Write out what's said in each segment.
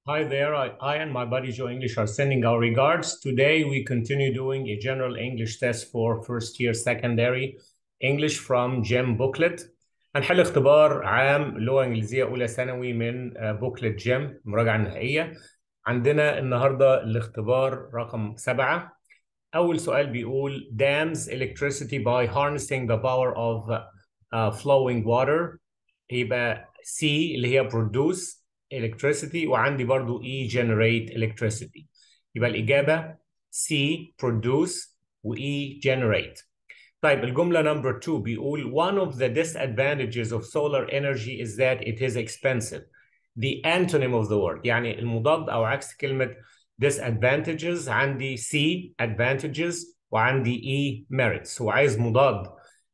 Hi there, I, I and my buddy Joe English are sending our regards. Today we continue doing a general English test for first year secondary English from GEM booklet. هنحل اختبار عام لغة إنجليزية أولى ثانوي من بوكلت جيم المراجعة النهائية. عندنا النهاردة الاختبار رقم سبعة. أول سؤال بيقول dams electricity by harnessing the power of uh, flowing water يبقى C اللي هي produce electricity وعندي برضو E generate electricity يبقى الإجابة C produce و E generate طيب الجملة number two بيقول one of the disadvantages of solar energy is that it is expensive the antonym of the word يعني المضاد أو عكس كلمة disadvantages عندي C advantages وعندي E merits وعايز مضاد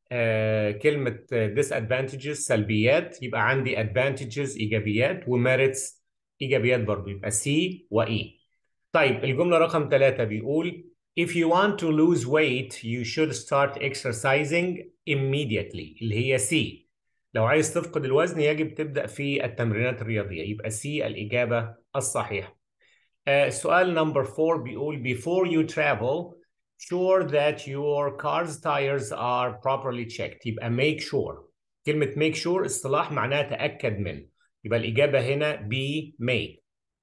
آه كلمة disadvantages سلبيات يبقى عندي advantages إيجابيات وmerits إيجابيات برضو يبقى C و E طيب الجملة رقم ثلاثة بيقول If you want to lose weight you should start exercising immediately اللي هي C لو عايز تفقد الوزن يجب تبدأ في التمرينات الرياضية يبقى C الإجابة الصحيحة السؤال نمبر 4 بيقول before you travel sure that your car's tires are properly checked يبقى make sure كلمة make sure اصطلاح معناها تأكد من يبقى الإجابة هنا be made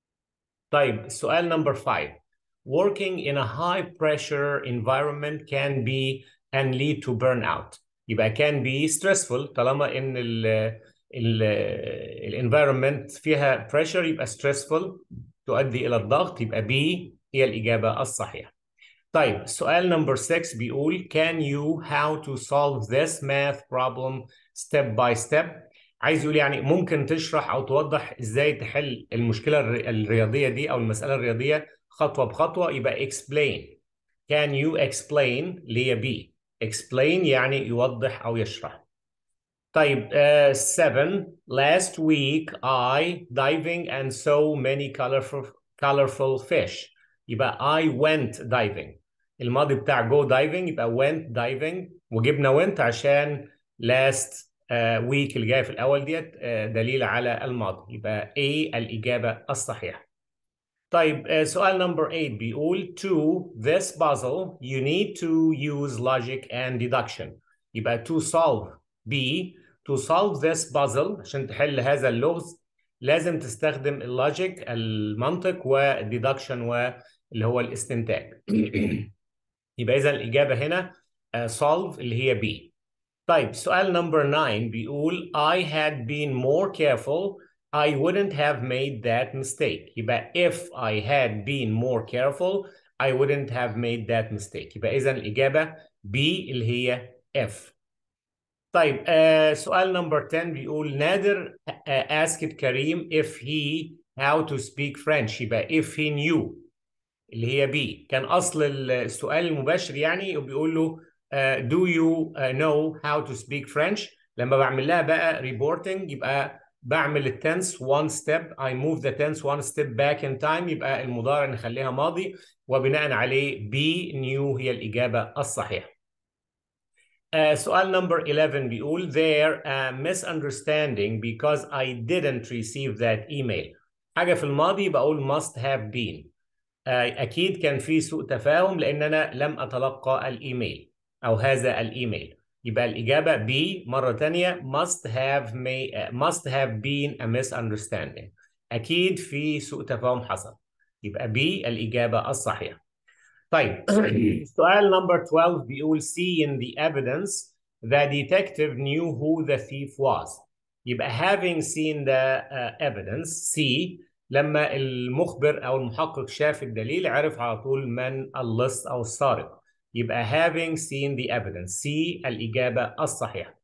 طيب السؤال نمبر 5 working in a high pressure environment can be and lead to burnout يبقى can be stressful طالما ان ال ال الانفايرمنت فيها pressure يبقى stressful تؤدي الى الضغط يبقى B هي الاجابه الصحيحه. طيب السؤال نمبر 6 بيقول can you how to solve this math problem step by step عايز يقول يعني ممكن تشرح او توضح ازاي تحل المشكله الرياضيه دي او المساله الرياضيه خطوه بخطوه يبقى explain can you explain اللي هي B explain يعني يوضح او يشرح طيب uh, seven last week I diving and saw many colorful colorful fish يبقى I went diving الماضي بتاع go diving يبقى went diving وجبنا went عشان last uh, week اللي جاي في الأول ديت uh, دليل على الماضي يبقى A الإجابة الصحيحة طيب uh, سؤال number 8 بيقول to this puzzle you need to use logic and deduction يبقى to solve B to solve this puzzle عشان تحل هذا اللغز لازم تستخدم اللوجيك المنطق والديدكشن واللي هو الاستنتاج يبقى اذا الاجابه هنا uh, solve اللي هي B طيب سؤال نمبر 9 بيقول I had been more careful I wouldn't have made that mistake يبقى if I had been more careful I wouldn't have made that mistake يبقى اذا الاجابه B اللي هي F طيب uh, سؤال نمبر 10 بيقول نادر uh, asked كريم if he how to speak French يبقى if he knew اللي هي B كان أصل السؤال المباشر يعني وبيقول له uh, do you uh, know how to speak French لما بعمل لها بقى reporting يبقى بعمل التنس one step I move the tense one step back in time يبقى المضارع نخليها ماضي وبناء عليه B knew هي الإجابة الصحيحة Uh, سؤال نمبر 11 بيقول there a misunderstanding because I didn't receive that email حاجة في الماضي بقول must have been uh, أكيد كان في سوء تفاهم لأن أنا لم أتلقى الإيميل أو هذا الإيميل يبقى الإجابة B مرة تانية must have, may, uh, must have been a misunderstanding أكيد في سوء تفاهم حصل يبقى B الإجابة الصحيحة طيب سؤال نمبر 12 بيقول see in the evidence the detective knew who the thief was يبقى having seen the uh, evidence see لما المخبر او المحقق شاف الدليل عرف على طول من اللص او السارق يبقى having seen the evidence see الإجابة الصحيحة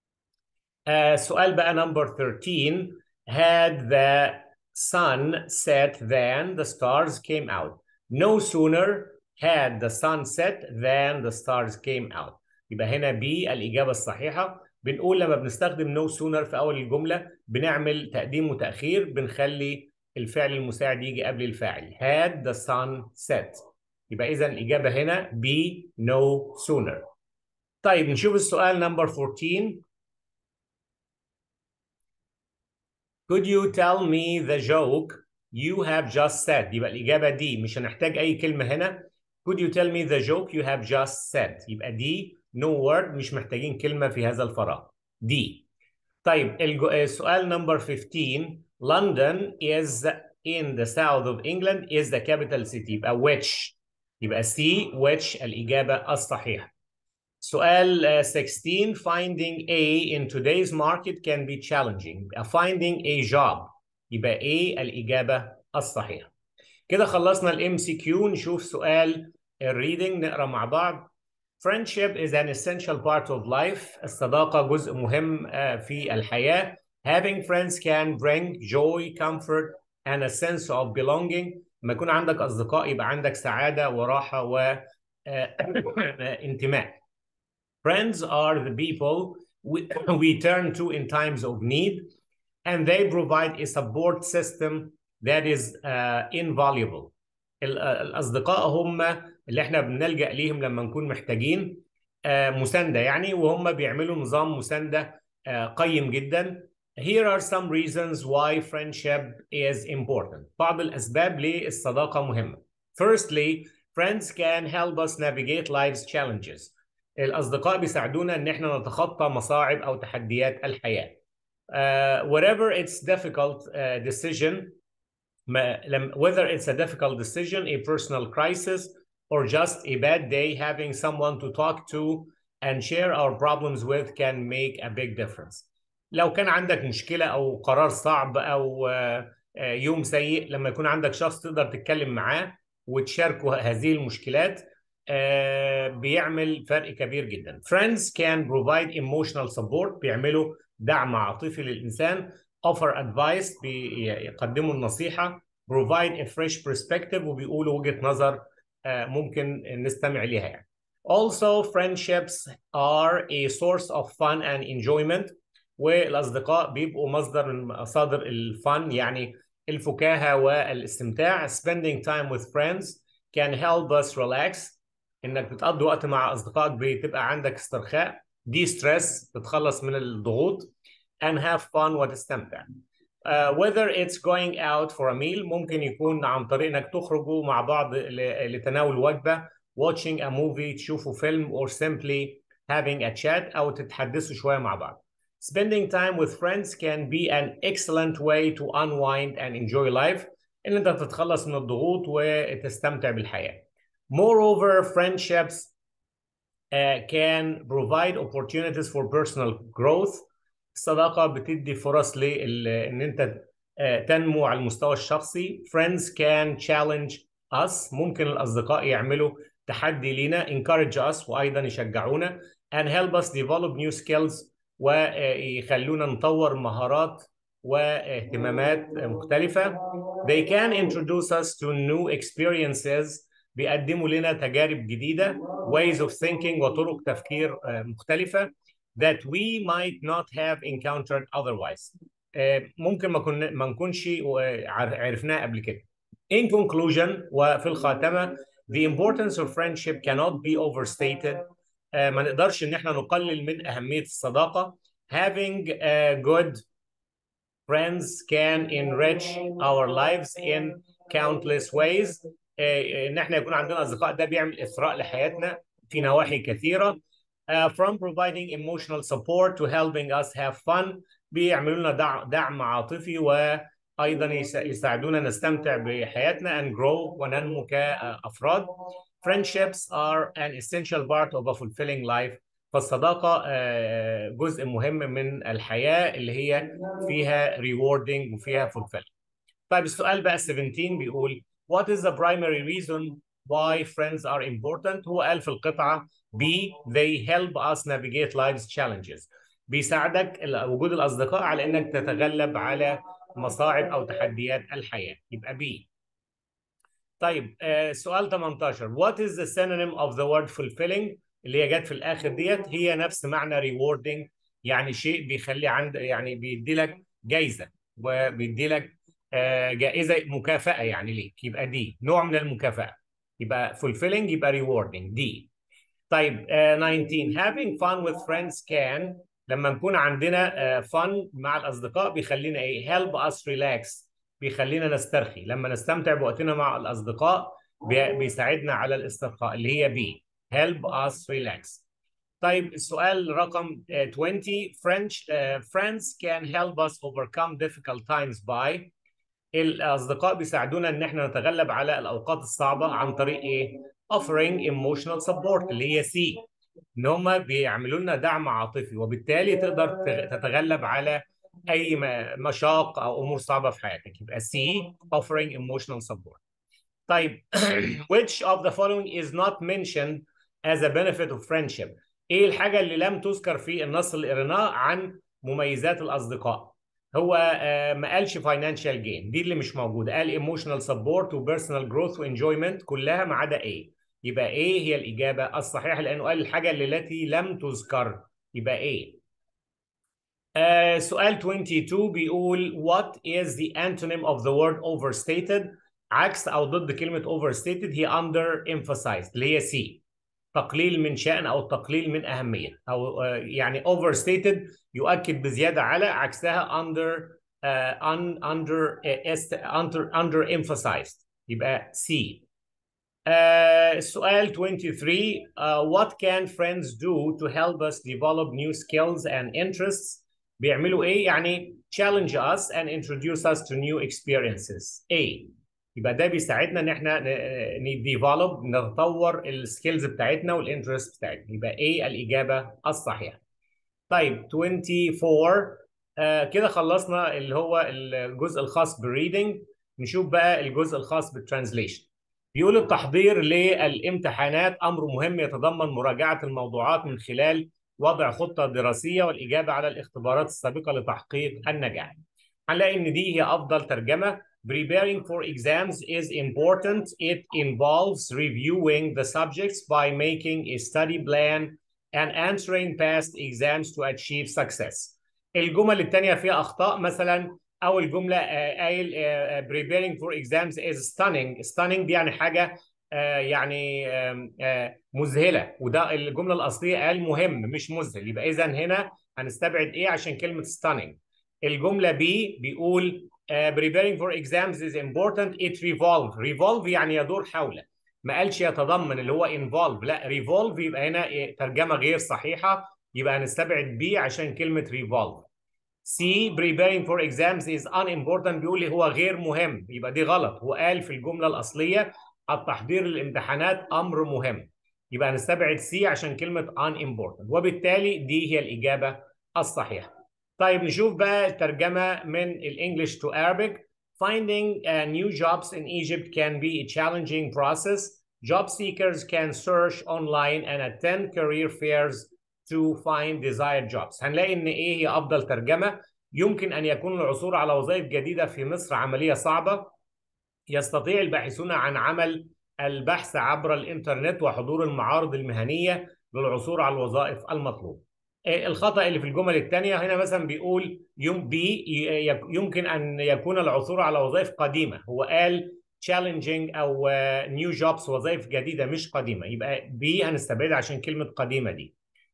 uh, سؤال بقى نمبر 13 had the sun set then the stars came out no sooner had the sun set then the stars came out يبقى هنا B الإجابة الصحيحة بنقول لما بنستخدم no sooner في أول الجملة بنعمل تقديم وتأخير بنخلي الفعل المساعد يجي قبل الفاعل had the sun set يبقى إذا الإجابة هنا B no sooner طيب نشوف السؤال نمبر 14 Could you tell me the joke you have just said يبقى الإجابة دي مش هنحتاج أي كلمة هنا could you tell me the joke you have just said يبقى دي no word مش محتاجين كلمة في هذا الفراغ دي طيب السؤال نمبر 15 London is in the south of England is the capital city يبقى which يبقى C which الإجابة الصحيحة سؤال 16 finding A in today's market can be challenging يبقى finding a job يبقى A الإجابة الصحيحة كده خلصنا الام سي كيو نشوف سؤال الريدنج نقرا مع بعض Friendship is an essential part of life. الصداقة جزء مهم في الحياة. Having friends can bring joy, comfort, and a sense of belonging. لما يكون عندك أصدقاء يبقى عندك سعادة وراحة وانتماء. Friends are the people we, we turn to in times of need, and they provide a support system that is uh, invaluable. الأصدقاء هم اللي احنا بنلجأ ليهم لما نكون محتاجين آه مساندة يعني وهم بيعملوا نظام مساندة آه قيم جدا. Here are some reasons why friendship is important. بعض الأسباب للصداقة مهمة. Firstly, friends can help us navigate life's challenges. الأصدقاء بيساعدونا إن احنا نتخطى مصاعب أو تحديات الحياة. Uh, wherever it's difficult uh, decision, whether it's a difficult decision, a personal crisis, or just a bad day, having someone to talk to and share our problems with can make a big difference. لو كان عندك مشكلة أو قرار صعب أو يوم سيء لما يكون عندك شخص تقدر تتكلم معاه وتشاركه هذه المشكلات بيعمل فرق كبير جدا. Friends can provide emotional support بيعملوا دعم عاطفي للإنسان offer advice بيقدموا النصيحة provide a fresh perspective وبيقولوا وجهة نظر ممكن نستمع ليها يعني. Also friendships are a source of fun and enjoyment والأصدقاء بيبقوا مصدر من مصادر الفن يعني الفكاهة والاستمتاع spending time with friends can help us relax إنك بتقضي وقت مع أصدقائك بتبقى عندك استرخاء دي ستريس تتخلص من الضغوط and have fun وتستمتع. Uh, whether it's going out for a meal ممكن يكون عن طريق انك تخرجوا مع بعض لتناول وجبه watching a movie تشوفوا فيلم or simply having a chat او تتحدثوا شويه مع بعض. Spending time with friends can be an excellent way to unwind and enjoy life ان انت تتخلص من الضغوط وتستمتع بالحياه. Moreover, friendships uh, can provide opportunities for personal growth الصداقة بتدي فرص لإن أنت تنمو على المستوى الشخصي. Friends can challenge us. ممكن الأصدقاء يعملوا تحدي لينا encourage us وأيضا يشجعونا and help us develop new skills ويخلونا نطور مهارات واهتمامات مختلفة. They can introduce us to new experiences بيقدموا لنا تجارب جديدة ways of thinking وطرق تفكير مختلفة that we might not have encountered otherwise. ممكن ما كنا ما نكونش عرفناها قبل كده. In conclusion وفي الخاتمة the importance of friendship cannot be overstated. ما نقدرش ان احنا نقلل من اهمية الصداقة. Having uh, good friends can enrich our lives in countless ways. ان احنا يكون عندنا اصدقاء ده بيعمل اثراء لحياتنا في نواحي كثيره. Uh, from providing emotional support to helping us have fun بيعملوا لنا دعم, دعم عاطفي وايضا يساعدونا نستمتع بحياتنا and grow وننمو كافراد. Friendships are an essential part of a fulfilling life. فالصداقة uh, جزء مهم من الحياة اللي هي فيها rewarding وفيها fulfilling. طيب السؤال بقى 17 بيقول What is the primary reason why friends are important هو قال في القطعة B they help us navigate life's challenges بيساعدك وجود الأصدقاء على إنك تتغلب على مصاعب أو تحديات الحياة يبقى B طيب آه سؤال 18 What is the synonym of the word fulfilling اللي هي جت في الآخر ديت هي نفس معنى rewarding يعني شيء بيخلي عند يعني بيدي لك جايزة وبيدي لك آه جائزة مكافأة يعني ليك يبقى دي نوع من المكافأة يبقى fulfilling يبقى rewarding دي طيب uh, 19 having fun with friends can لما نكون عندنا uh, fun مع الأصدقاء بيخلينا إيه help us relax بيخلينا نسترخي لما نستمتع بوقتنا مع الأصدقاء بي- بيساعدنا على الاسترخاء اللي هي بي help us relax طيب السؤال رقم آه، 20 French uh, friends can help us overcome difficult times by الأصدقاء بيساعدونا إن إحنا نتغلب على الأوقات الصعبة عن طريق إيه؟ offering emotional support اللي هي سي إن هم بيعملوا لنا دعم عاطفي وبالتالي تقدر تغ- تتغلب على أي م- مشاق أو أمور صعبة في حياتك يبقى سي offering emotional support طيب which of the following is not mentioned as a benefit of friendship ايه الحاجة اللي لم تذكر في النص اللي قريناه عن مميزات الأصدقاء هو آه، ما قالش financial gain دي اللي مش موجودة قال emotional support و personal growth و enjoyment كلها ما عدا ايه يبقى ايه هي الإجابة الصحيحة لأنه قال الحاجة اللي التي لم تذكر يبقى ايه آه، سؤال 22 بيقول what is the antonym of the word overstated عكس او ضد كلمه overstated هي under emphasized اللي هي سي تقليل من شأن او تقليل من اهميه او آه، يعني overstated يؤكد بزياده على عكسها under uh, un, under uh, est, under under emphasized يبقى سي uh, سؤال 23 uh, what can friends do to help us develop new skills and interests بيعملوا ايه يعني challenge us and introduce us to new experiences A يبقى ده بيساعدنا ان احنا نديفلوب نطور السكيلز بتاعتنا والانترست بتاعتنا يبقى A الاجابه الصحيحه طيب 24 آه كده خلصنا اللي هو الجزء الخاص بالريدنج نشوف بقى الجزء الخاص بالترانزليشن بيقول التحضير للامتحانات امر مهم يتضمن مراجعه الموضوعات من خلال وضع خطه دراسيه والاجابه على الاختبارات السابقه لتحقيق النجاح هنلاقي ان دي هي افضل ترجمه Preparing for exams is important. It involves reviewing the subjects by making a study plan and answering past exams to achieve success. الجمل الثانية فيها أخطاء مثلا أول جملة آه، قايل آه، preparing for exams is stunning. stunning دي يعني حاجة آه، يعني آم، آه، مذهلة وده الجملة الأصلية قال مهم مش مذهل يبقى إذا هنا هنستبعد إيه عشان كلمة stunning. الجملة B بيقول uh, preparing for exams is important it revolve revolve يعني يدور حول ما قالش يتضمن اللي هو involve لا revolve يبقى هنا إيه؟ ترجمة غير صحيحة يبقى هنستبعد B عشان كلمة revolve C preparing for exams is unimportant بيقول لي هو غير مهم يبقى دي غلط هو قال في الجملة الأصلية التحضير للامتحانات أمر مهم يبقى هنستبعد C عشان كلمة unimportant وبالتالي دي هي الإجابة الصحيحة طيب نشوف بقى الترجمة من الانجليش to Arabic Finding uh, new jobs in Egypt can be a challenging process. Job seekers can search online and attend career fairs to find desired jobs. هنلاقي ان ايه هي افضل ترجمة يمكن ان يكون العثور على وظائف جديدة في مصر عملية صعبة يستطيع الباحثون عن عمل البحث عبر الانترنت وحضور المعارض المهنية للعثور على الوظائف المطلوبة. الخطأ اللي في الجمل الثانية هنا مثلا بيقول يوم بي يمكن أن يكون العثور على وظائف قديمة هو قال challenging أو new jobs وظائف جديدة مش قديمة يبقى بي هنستبعدها عشان كلمة قديمة دي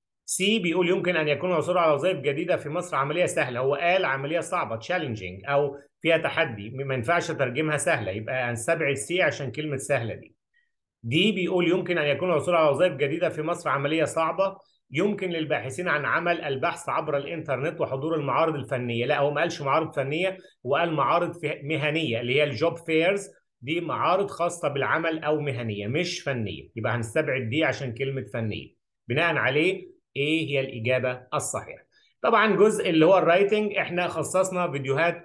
سي بيقول يمكن أن يكون العثور على وظائف جديدة في مصر عملية سهلة هو قال عملية صعبة challenging أو فيها تحدي ما ينفعش ترجمها سهلة يبقى هنستبعد سي عشان كلمة سهلة دي دي بيقول يمكن أن يكون العثور على وظائف جديدة في مصر عملية صعبة يمكن للباحثين عن عمل البحث عبر الانترنت وحضور المعارض الفنيه لا هو ما قالش معارض فنيه وقال معارض مهنيه اللي هي الجوب فيرز دي معارض خاصه بالعمل او مهنيه مش فنيه يبقى هنستبعد دي عشان كلمه فنيه بناء عليه ايه هي الاجابه الصحيحه طبعا جزء اللي هو الرايتنج احنا خصصنا فيديوهات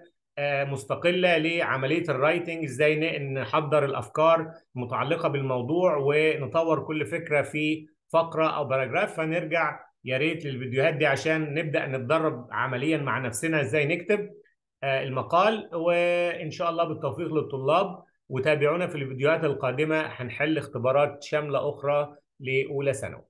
مستقله لعمليه الرايتنج ازاي نحضر الافكار المتعلقه بالموضوع ونطور كل فكره في فقره او باراجراف فنرجع يا ريت للفيديوهات دي عشان نبدا نتدرب عمليا مع نفسنا ازاي نكتب المقال وان شاء الله بالتوفيق للطلاب وتابعونا في الفيديوهات القادمه هنحل اختبارات شامله اخرى لاولى ثانوي